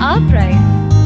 our pride.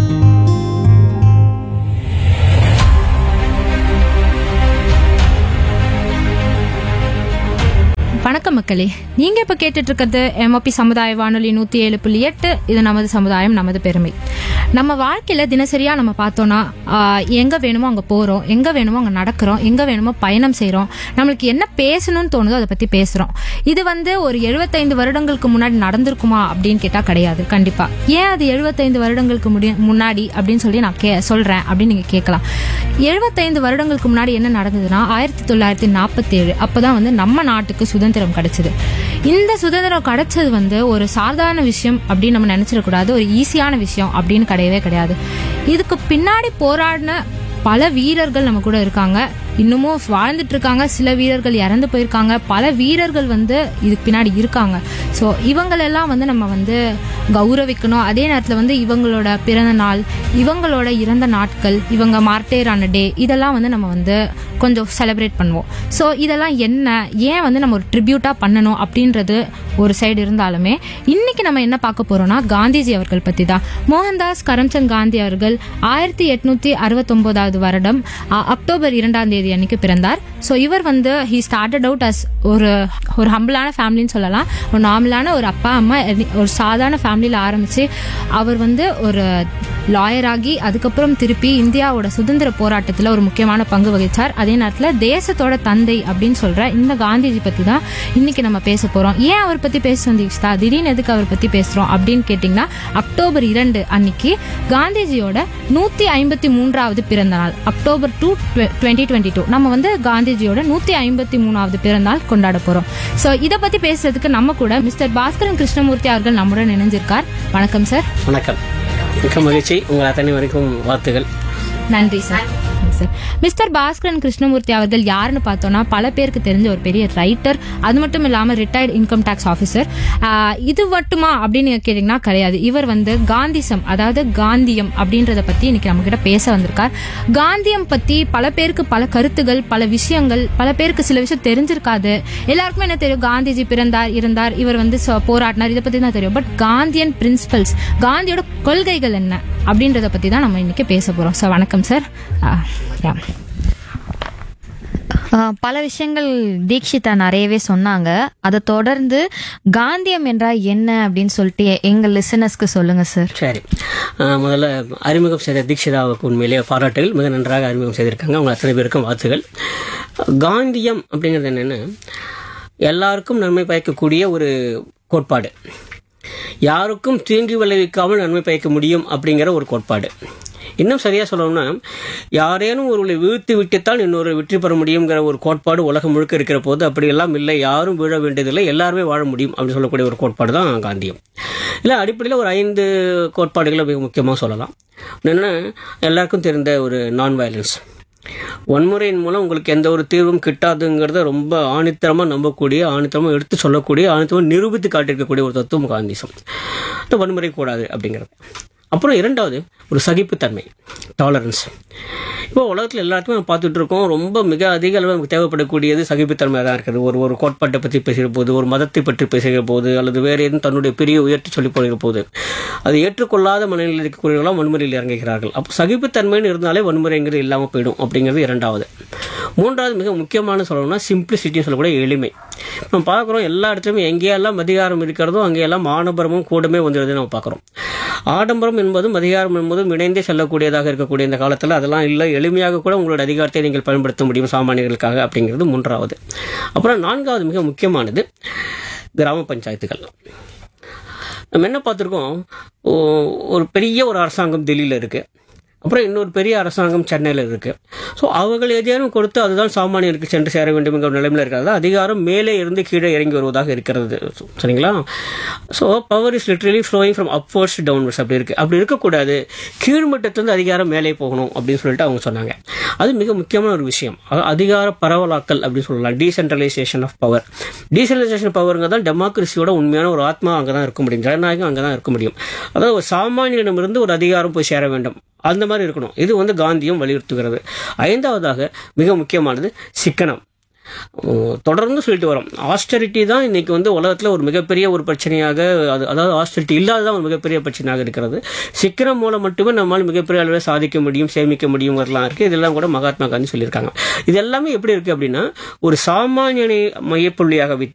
வணக்கம் மக்களே நீங்க இப்ப கேட்டுட்டு இருக்கிறது எம்ஓபி சமுதாய வானொலி நூத்தி ஏழு புள்ளி எட்டு இது நமது சமுதாயம் நமது பெருமை நம்ம வாழ்க்கையில தினசரியா நம்ம பார்த்தோம்னா ஆஹ், எங்க வேணுமோ அங்க போறோம் எங்க வேணுமோ அங்க நடக்கிறோம் எங்க வேணுமோ பயணம் செய்றோம் நம்மளுக்கு என்ன பேசணும்னு தோணுதோ அதை பத்தி பேசுறோம் இது வந்து ஒரு எழுபத்தைந்து வருடங்களுக்கு முன்னாடி நடந்திருக்குமா அப்படின்னு கேட்டா கிடையாது கண்டிப்பா ஏன் அது எழுபத்தைந்து வருடங்களுக்கு முடி- முன்னாடி அப்படின்னு சொல்லி நான் கே சொல்றேன் அப்படின்னு நீங்க கேட்கலாம் எழுபத்தைந்து வருடங்களுக்கு முன்னாடி என்ன நடந்ததுன்னா ஆயிரத்தி தொள்ளாயிரத்தி நாற்பத்தி ஏழு அப்பதான் வந்து நம்ம நாட்டுக்கு சுதந்திரம் கிடைச்சது இந்த சுதந்திரம் கிடைச்சது வந்து ஒரு சாதாரண விஷயம் அப்படின்னு நம்ம நினைச்சிடக்கூடாது ஒரு ஈஸியான விஷயம் அப்படின்னு கிடையவே கிடையாது இதுக்கு பின்னாடி போராடின பல வீரர்கள் நம்ம கூட இருக்காங்க இன்னமும் வாழ்ந்துட்டு இருக்காங்க சில வீரர்கள் இறந்து போயிருக்காங்க பல வீரர்கள் வந்து இதுக்கு பின்னாடி இருக்காங்க ஸோ இவங்களெல்லாம் வந்து நம்ம வந்து கௌரவிக்கணும் அதே நேரத்தில் வந்து இவங்களோட பிறந்த நாள் இவங்களோட இறந்த நாட்கள் இவங்க மார்டேரான டே இதெல்லாம் வந்து நம்ம வந்து கொஞ்சம் செலிப்ரேட் பண்ணுவோம் ஸோ இதெல்லாம் என்ன ஏன் வந்து நம்ம ஒரு ட்ரிபியூட்டாக பண்ணணும் அப்படின்றது ஒரு சைடு இருந்தாலுமே இன்னைக்கு நம்ம என்ன பார்க்க போறோம்னா காந்திஜி அவர்கள் பற்றி தான் மோகன்தாஸ் கரம்சந்த் காந்தி அவர்கள் ஆயிரத்தி எட்நூத்தி அறுபத்தொன்பதாவது வருடம் அ- அக்டோபர் இரண்டாம் தேதி அன்னைக்கு பிறந்தார் ஸோ இவர் வந்து ஹி ஸ்டார்டட் அவுட் அஸ் ஒரு ஒரு ஹம்பிளான ஃபேமிலின்னு சொல்லலாம் ஒரு நார்மலான ஒரு அப்பா அம்மா எரி- ஒரு சாதாரண ஃபேமிலியில் ஆரம்பிச்சு அவர் வந்து ஒரு லாயர் ஆகி அதுக்கப்புறம் திருப்பி இந்தியாவோட சுதந்திர போராட்டத்தில் ஒரு முக்கியமான பங்கு வகிச்சார் அதே நேரத்தில் தேசத்தோட தந்தை அப்படின்னு சொல்ற இந்த காந்திஜி பத்தி தான் இன்னைக்கு நம்ம பேச போறோம் ஏன் அவர் பத்தி பேச வந்தீங்களா திடீர்னு எதுக்கு அவர் பத்தி பேசுறோம் அப்படின்னு கேட்டிங்கன்னா அக்டோபர் இரண்டு அன்னைக்கு காந்திஜியோட நூத்தி ஐம்பத்தி மூன்றாவது பிறந்த நாள் October two twenty twenty two நம்ம வந்து காந்திஜியோட நூத்தி ஐம்பத்தி மூணாவது பிறந்தநாள் கொண்டாட போறோம் ஸோ இதை பத்தி பேசுறதுக்கு நம்ம கூட மிஸ்டர் பாஸ்கரன் கிருஷ்ணமூர்த்தி அவர்கள் நம்முடன் இணைஞ்சிருக்கார் வணக்கம் சார் வணக்கம் மிக்க மகிழ்ச்சி உங்கள் அத்தனை வரைக்கும் வாழ்த்துகள் நன்றி sir sir mister Baskaran Krishnamurthy அவர்கள் யாருன்னு பார்த்தோம்னா பல பேருக்கு தெரிஞ்ச ஒரு பெரிய ரைட்டர் அது மட்டும் இல்லாம ரிட்டையர்ட் இன்கம் டேக்ஸ் ஆஃபீஸர் இது மட்டுமா அப்படின்னு நீங்க கேட்டீங்கன்னா கிடையாது இவர் வந்து காந்திசம் அதாவது காந்தியம் அப்படின்றத பத்தி இன்னைக்கு நம்ம கிட்ட பேச வந்திருக்கார் காந்தியம் பத்தி பல பேருக்கு பல கருத்துகள் பல விஷயங்கள் பல பேருக்கு சில விஷயம் தெரிஞ்சிருக்காது எல்லாருக்குமே என்ன தெரியும் காந்திஜி பிறந்தார் இருந்தார் இவர் வந்து ச- போராடினார் இதை பத்தி தான் தெரியும் பட் காந்தியன் பிரின்சிபல்ஸ் காந்தியோட கொள்கைகள் என்ன அப்படின்றத பத்தி தான் நம்ம இன்னைக்கு பேச போறோம் சார் வணக்கம் சார் ஆஹ் பல விஷயங்கள் தீக்ஷிதா நிறையவே சொன்னாங்க அதை தொடர்ந்து காந்தியம் என்றால் என்ன அப்படின்னு சொல்லிட்டு எங்க லிசனர்ஸ்க்கு சொல்லுங்க சார் சரி அஹ், முதல்ல அறிமுகம் செய்த தீட்சிதாவுக்கு உண்மையிலேயே பாராட்டுகள் மிக நன்றாக அறிமுகம் செய்திருக்காங்க உங்கள் அத்தனை பேருக்கும் வாழ்த்துகள் காந்தியம் அப்படிங்கிறது என்னென்னா எல்லாருக்கும் நன்மை பயக்கக்கூடிய ஒரு கோட்பாடு யாருக்கும் தீங்கு விளைவிக்காமல் நன்மை பயக்க முடியும் அப்படிங்கிற ஒரு கோட்பாடு இன்னும் சரியா சொல்லணும்னா யாரேனும் ஒருவரை வீழ்த்தி விட்டுத்தான் இன்னொரு வெற்றி பெற முடியுங்கிற ஒரு கோட்பாடு உலகம் முழுக்க இருக்கிற போது அப்படியெல்லாம் இல்லை யாரும் வீழ வேண்டியதில்லை எல்லாருமே வாழ முடியும் அப்படின்னு சொல்லக்கூடிய ஒரு கோட்பாடு தான் காந்தியம் இல்லை அடிப்படையில் ஒரு ஐந்து கோட்பாடுகளை மிக முக்கியமாக சொல்லலாம் என்னென்னா எல்லாருக்கும் தெரிந்த ஒரு நான் வயலன்ஸ் வன்முறையின் மூலம் உங்களுக்கு எந்த ஒரு தீர்வும் கிட்டாதுங்கிறத ரொம்ப ஆணித்தரமாக நம்பக்கூடிய ஆணித்தரமாக எடுத்து சொல்லக்கூடிய ஆணித்தரமாக நிரூபித்து காட்டியிருக்கக்கூடிய ஒரு தத்துவம் காந்திசம் இந்த வன்முறை கூடாது அப்படிங்கிறது அப்புறம் இரண்டாவது ஒரு சகிப்புத்தன்மை டாலரன்ஸ் இப்போ உலகத்தில் எல்லாருக்குமே நம்ம பார்த்துட்டு இருக்கோம் ரொம்ப மிக அதிக அளவு நமக்கு தேவைப்படக்கூடியது சகிப்புத்தன்மை தான் இருக்குது ஒரு ஒரு கோட்பாட்டை பற்றி பேசுகிற போது ஒரு மதத்தை பற்றி பேசுகிற போது அல்லது வேறு எதுவும் தன்னுடைய பெரிய உயர்த்தி சொல்லி போகிற போது அது ஏற்றுக்கொள்ளாத மனநிலையில் இருக்கக்கூடியவர்களாம் வன்முறையில் இறங்குகிறார்கள் அப்போ சகிப்புத்தன்மைன்னு இருந்தாலே வன்முறைங்கிறது இல்லாமல் போயிடும் அப்படிங்கிறது இரண்டாவது மூன்றாவது மிக முக்கியமான சொல்லணும்னா சிம்பிளிசிட்டின்னு சொல்லக்கூடிய எளிமை நம்ம பார்க்குறோம் எல்லா இடத்துலையுமே எங்கேயெல்லாம் அதிகாரம் இருக்கிறதோ அங்கேயெல்லாம் ஆடம்பரமும் கூடமே வந்துடுது நம்ம பார்க்குறோம் ஆடம்பரம் என்பதும் அதிகாரம் என்பதும் இணைந்தே செல்லக்கூடியதாக இருக்கக்கூடிய இந்த காலத்தில் அதெல்லாம் இல்லை எளிமையாக கூட உங்களோட அதிகாரத்தை நீங்கள் பயன்படுத்த முடியும் சாமானியர்களுக்காக அப்படிங்கிறது மூன்றாவது அப்புறம் நான்காவது மிக முக்கியமானது கிராம பஞ்சாயத்துகள் நம்ம என்ன பார்த்துருக்கோம் ஓ- ஒரு பெரிய ஒரு அரசாங்கம் டெல்லியில் இருக்குது அப்புறம் இன்னொரு பெரிய அரசாங்கம் சென்னையில் இருக்குது ஸோ அவர்கள் ஏதேனும் கொடுத்து அதுதான் சாமானியருக்கு சென்று சேர வேண்டும் என்கிற நிலைமையில் இருக்கிறது அதிகாரம் மேலே இருந்து கீழே இறங்கி வருவதாக இருக்கிறது சரிங்களா so power is literally flowing from upwards downwards அப்படி இருக்குது அப்படி இருக்கக்கூடாது கீழ்மட்டத்திலிருந்து அதிகாரம் மேலே போகணும் அப்படின்னு சொல்லிட்டு அவங்க சொன்னாங்க அது மிக முக்கியமான ஒரு விஷயம் அ- அதிகார பரவலாக்கல் அப்படின்னு சொல்லலாம் டீசென்ட்ரலைசேஷன் ஆஃப் பவர் டீசென்ட்ரலைசேஷன் பவருங்க தான் டெமோக்ரஸியோட உண்மையான ஒரு ஆத்மா அங்கே தான் இருக்க முடியும் ஜனநாயகம் அங்கே தான் இருக்க முடியும் அதாவது ஒரு சாமானியனிடமிருந்து ஒரு அதிகாரம் போய் சேர வேண்டும் அந்த மாதிரி இருக்கணும் இது வந்து காந்தியும் வலியுறுத்துகிறது ஐந்தாவதாக மிக முக்கியமானது சிக்கனம் உம், தொடர்ந்து சொல்லிட்டு வரோம் ஆஸ்டரிட்டி தான் இன்னைக்கு வந்து உலகத்தில் ஒரு மிகப்பெரிய ஒரு பிரச்சனையாக அது அதாவது ஆஸ்டரிட்டி இல்லாததான் ஒரு மிகப்பெரிய பிரச்சனையாக இருக்கிறது சிக்கனம் மூலம் மட்டுமே நம்மால் மிகப்பெரிய அளவில் சாதிக்க முடியும் சேமிக்க முடியுங்கிறதுலாம் இருக்குது இதெல்லாம் கூட மகாத்மா காந்தி சொல்லியிருக்காங்க இது எல்லாமே எப்படி இருக்குது அப்படின்னா ஒரு சாமானியனை மையப்புள்ளியாக வைத்து